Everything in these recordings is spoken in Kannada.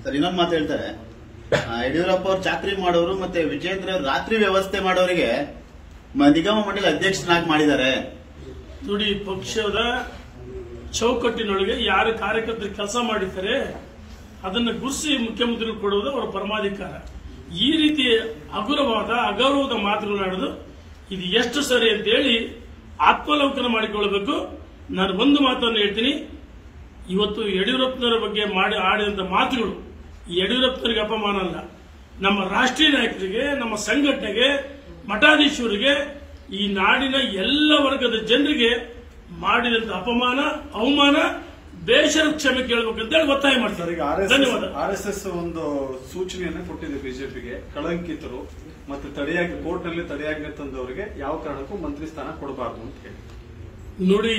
ಸರ್ ಇನ್ನೊಂದು ಮಾತು ಹೇಳ್ತಾರೆ ಆ, ಯಡಿಯೂರಪ್ಪ ಅವ್ರು ಚಾಕ್ರಿ ಮಾಡೋರು ಮತ್ತೆ ವಿಜೇಂದ್ರ ಅವ್ರು ರಾತ್ರಿ ವ್ಯವಸ್ಥೆ ಮಾಡೋರಿಗೆ ಮ- ನಿಗಮ ಮಂಡಳಿ ಅಧ್ಯಕ್ಷನಾಗಿ ಮಾಡಿದ್ದಾರೆ ನೋಡಿ ಪಕ್ಷದ ಚೌಕಟ್ಟಿನೊಳಗೆ ಯಾರು ಕಾರ್ಯಕರ್ತರು ಕೆಲಸ ಮಾಡಿದ್ದಾರೆ ಅದನ್ನು ಗುರುಸಿ ಮುಖ್ಯಮಂತ್ರಿಗಳು ಕೊಡುವುದು ಅವರ ಪರಮಾಧಿಕಾರ ಈ ರೀತಿ ಹಗುರವಾದ ಅಗೌರವದ ಮಾತುಗಳಾಡೋದು ಇದು ಎಷ್ಟು ಸರಿ ಅಂತೇಳಿ ಆತ್ಮಲೋಕನ ಮಾಡಿಕೊಳ್ಳಬೇಕು ನಾನು ಒಂದು ಮಾತನ್ನು ಹೇಳ್ತೀನಿ ಇವತ್ತು ಯಡಿಯೂರಪ್ಪನವರ ಬಗ್ಗೆ ಮಾಡಿ ಆಡಿದಂಥ ಮಾತುಗಳು ಈ ಯಡಿಯೂರಪ್ಪನವರಿಗೆ ಅಪಮಾನ ಅಲ್ಲ ನಮ್ಮ ರಾಷ್ಟ್ರೀಯ ನಾಯಕರಿಗೆ ನಮ್ಮ ಸಂಘಟನೆಗೆ ಮಠಾಧೀಶರಿಗೆ ಈ ನಾಡಿನ ಎಲ್ಲ ವರ್ಗದ ಜನರಿಗೆ ಮಾಡಿದಂತ ಅಪಮಾನ ಅವಮಾನ ಬೇಷರ ಕ್ಷಮೆ ಕೇಳಬೇಕಂತೇಳಿ ಒತ್ತಾಯ ಸರ್ ಮಾಡ್ತಾರೆ ಈಗ ಆರ್ ಎಸ್ ಧನ್ಯವಾದ ಆರ್ ಎಸ್ ಎಸ್ ಒಂದು ಸೂಚನೆಯನ್ನ ಕೊಟ್ಟಿದೆ ಬಿಜೆಪಿಗೆ ಕಳಂಕಿತರು ಮತ್ತೆ ತಡೆಯಾಗಿ ಕೋರ್ಟ್ ನಲ್ಲಿ ತಡೆಯಾಜ್ಞೆ ತಂದವರಿಗೆ ಯಾವ ಕಾರಣಕ್ಕೂ ಮಂತ್ರಿ ಸ್ಥಾನ ಕೊಡಬಾರದು ಅಂತ ಹೇಳಿ ನೋಡಿ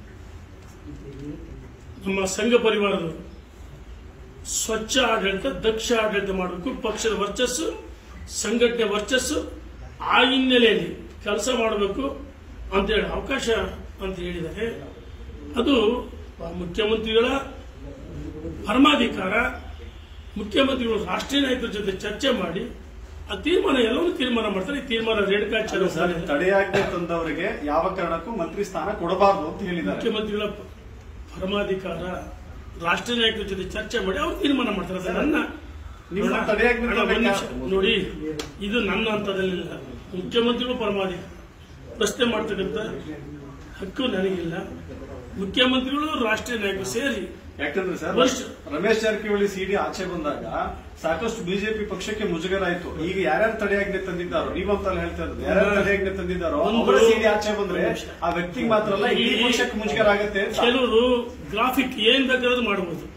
ನಮ್ಮ ಸಂಘ ಪರಿವಾರದವರು ಸ್ವಚ್ಛ ಆಡಳಿತ ದಕ್ಷ ಆಡಳಿತ ಮಾಡಬೇಕು ಪಕ್ಷದ ವರ್ಚಸ್ಸು ಸಂಘಟನೆ ವರ್ಚಸ್ಸು ಆ ಹಿನ್ನೆಲೆಯಲ್ಲಿ ಕೆಲಸ ಮಾಡಬೇಕು ಅಂತೇಳಿ ಅವಕಾಶ ಅಂತ ಹೇಳಿದ್ದಾರೆ ಅದು ಮುಖ್ಯಮಂತ್ರಿಗಳ ಪರಮಾಧಿಕಾರ ಮುಖ್ಯಮಂತ್ರಿಗಳು ರಾಷ್ಟ್ರೀಯ ನಾಯಕರ ಜೊತೆ ಚರ್ಚೆ ಮಾಡಿ ಆ ತೀರ್ಮಾನ ಎಲ್ಲವೂ ತೀರ್ಮಾನ ಮಾಡ್ತಾರೆ ಈ ತೀರ್ಮಾನ ರೇಣುಕಾಚಾರ್ಯ ಸರ್ ಮಾಡಿದ್ದಾರೆ. ತಡೆಯಾಜ್ಞೆ ತಂದವರಿಗೆ ಯಾವ ಕಾರಣಕ್ಕೂ ಮಂತ್ರಿ ಸ್ಥಾನ ಕೊಡಬಾರದು ಅಂತ ಹೇಳಿದ್ದಾರೆ ಮುಖ್ಯಮಂತ್ರಿಗಳ ಪ- ಪರಮಾಧಿಕಾರ ರಾಷ್ಟ್ರೀಯ ನಾಯಕರ ಜೊತೆ ಚರ್ಚೆ ಮಾಡಿ ಅವ್ರು ತೀರ್ಮಾನ ಮಾಡ್ತಾರೆ ಅದು ನನ್ನ ನಿಮ್ಮ ನೋಡ, ತಡೆಯಾಜ್ಞೆ ಅಣ್ಣ, ಒಂದ್ ನಿಮಿಷ. ತರಬೇಕಾ? ನೋಡಿ ಇದು ನನ್ನ ಹಂತದಲ್ಲಿಲ್ಲ ಮುಖ್ಯಮಂತ್ರಿಗಳು ಪರಮಾಧಿಕಾರ ಪ್ರಶ್ನೆ ಮಾಡ್ತಕ್ಕಂಥ ಹಕ್ಕು ನನಗಿಲ್ಲ ಮುಖ್ಯಮಂತ್ರಿಗಳು ರಾಷ್ಟ್ರೀಯ ನಾಯಕರು ಸೇರಿ ಯಾಕಂದ್ರೆ ಸರ್ ವರ್ಷ- ರಮೇಶ್ ಜಾರಕಿಹೊಳಿ ಸಿಡಿ ಆಚೆ ಬಂದಾಗ ಸಾಕಷ್ಟು ಬಿಜೆಪಿ ಪಕ್ಷಕ್ಕೆ ಮುಜುಗರ ಆಯ್ತು ಈಗ ಯಾರ್ಯಾರು ತಡೆಯಾಜ್ಞೆ ತಂದಿದ್ದಾರೋ ನೀವಂತಲ್ಲ ಹೇಳ್ತಾ ಇರೋದು ಯಾರ್ಯಾರು ತಡೆಯಾಜ್ಞೆ ತಂದಿದ್ದಾರೋ ಒಂದು- ಅವರ ಸಿಡಿ ಆಚೆ ಬಂದ್ರೆ ಆ ವ್ಯಕ್ತಿಗೆ ಮಾತ್ರ ಅಲ್ಲ ಇಡೀ ಈ- ಪಕ್ಷಕ್ಕೆ ಮುಜುಗರ ಆಗತ್ತೆ ಅಂತ ಕೆಲವರು ಗ್ರಾಫಿಕ್ ಏನ್ ಬೇಕಾದ್ರೂ ಮಾಡಬಹುದು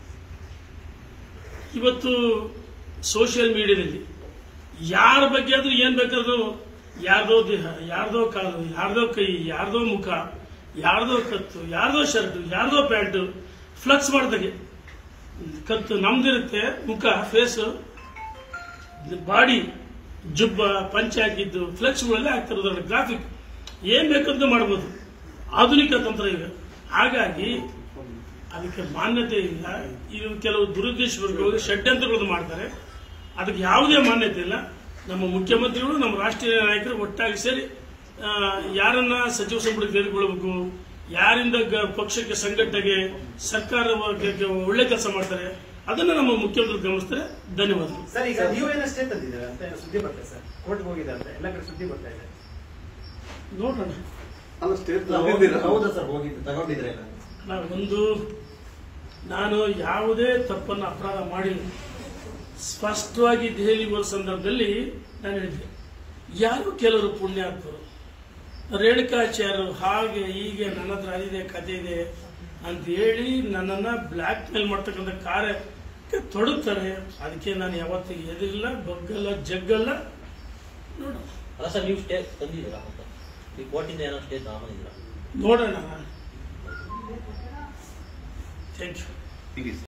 ಇವತ್ತು ಸೋಷಿಯಲ್ ಮೀಡಿಯಾದಲ್ಲಿ ಯಾರ ಬಗ್ಗೆ ಆದ್ರೂ ಏನ್ ಬೇಕಾದ್ರೂ ಯಾರ್ದೋ ದೇಹ ಯಾರ್ದೋ ಕಾಲು ಯಾರ್ದೋ ಕೈ ಯಾರ್ದೋ ಮುಖ ಯಾರ್ದೋ ಕತ್ತು ಯಾರ್ದೋ ಶರ್ಟ್ ಯಾರ್ದೋ ಪ್ಯಾಂಟ್ ಫ್ಲಕ್ಸ್ ಮಾಡ್ದಾಗೆ ಕತ್ತು ನಮ್ದಿರುತ್ತೆ ಮುಖ ಫೇಸ್ ಬಾಡಿ ಜುಬ್ಬ ಪಂಚೆ ಹಾಕಿದ್ದು ಫ್ಲೆಕ್ಸ್ಗಳೆಲ್ಲ ಆಗ್ತಿರೋದ್ರಲ್ಲಿ ಗ್ರಾಫಿಕ್ ಏನ್ ಬೇಕಾದ್ರೂ ಮಾಡ್ಬೋದು ಆಧುನಿಕ ತಂತ್ರ ಈಗ ಹಾಗಾಗಿ ಅದಕ್ಕೆ ಮಾನ್ಯತೆ ಇಲ್ಲ ಇದು ಕೆಲವು ದುರುದ್ದೇಶವರ್ಗಗಳು ಷಡ್ಯಂತ್ರಗಳನ್ನು ಮಾಡ್ತಾರೆ ಅದಕ್ಕೆ ಯಾವುದೇ ಮಾನ್ಯತೆ ಇಲ್ಲ ನಮ್ಮ ಮುಖ್ಯಮಂತ್ರಿಗಳು ನಮ್ಮ ರಾಷ್ಟ್ರೀಯ ನಾಯಕರು ಒಟ್ಟಾಗಿ ಸೇರಿ ಆ, ಯಾರನ್ನ ಸಚಿವ ಸಂಪುಟಕ್ಕೆ ತೆಗೆದುಕೊಳ್ಬೇಕು ಯಾರಿಂದ ಗ- ಪಕ್ಷಕ್ಕೆ ಸಂಘಟನೆಗೆ ಸರ್ಕಾರ ಒಳ್ಳೆ ಕೆಲಸ ಮಾಡ್ತಾರೆ ಅದನ್ನ ನಮ್ಮ ಮುಖ್ಯಮಂತ್ರಿ ಗಮನಿಸ್ತಾರೆ ಧನ್ಯವಾದಗಳು ಸರ್ ಈಗ ನೀವು ಏನಷ್ಟೇ ತಂದಿದ್ದೀರಾ ಅಂತ ಏನೋ ಸುದ್ದಿ ಬರ್ತಾ ಇದೆ ಸರ್ ಕೋರ್ಟ್ಗೆ ಹೋಗಿದೆ ಅಂತ ಎಲ್ಲ ಕಡೆ ಸುದ್ದಿ ಬರ್ತಾ ಇದೆ ನೋಡೋಣ ಅಲ್ಲ ಸ್ಟೇಟ್ ಹೌದಾ ಸರ್ ಹೋಗಿದ್ದು ತಗೊಂಡಿದ್ರೆ ನಾನು ಒಂದು ನಾನು ಯಾವುದೇ ತಪ್ಪನ್ನು ಅಪರಾಧ ಮಾಡಿಲ್ಲ ಸ್ಪಷ್ಟವಾಗಿ ದೆಹಲಿ ಬರೋ ಸಂದರ್ಭದಲ್ಲಿ ನಾನು ಹೇಳಿದ್ದೆ ಯಾರು ಕೆಲವರು ಪುಣ್ಯಾತ್ಮರು ರೇಣುಕಾಚಾರ್ಯರು ಹಾಗೆ ಹೀಗೆ ನನ್ನ ಹತ್ರ ಅದಿದೆ ಕತೆ ಇದೆ ಅಂತ ಹೇಳಿ ನನ್ನನ್ನು ಬ್ಲ್ಯಾಕ್ ಮೇಲ್ ಮಾಡ್ತಕ್ಕಂಥ ಕಾರ್ಯಕ್ಕೆ ತೊಡಗ್ತಾರೆ ಅದಕ್ಕೆ ನಾನು ಯಾವತ್ತಿಗೆ ಎದುರಿಲ್ಲ ಬಗ್ಗಲ್ಲ ಜಗ್ಗಲ್ಲ ನೋಡೋಣ ಅಲ್ಲ ಸರ್ ನೀವು ಸ್ಟೇ ತಂದಿದ್ದೀರಾ ಅಂತ ಈ ಕೋರ್ಟಿಂದ ಏನೋ ಸ್ಟೇ ತಗೊಂಡಿದ್ದೀರಾ ನೋಡೋಣ ಥ್ಯಾಂಕ್ ಯು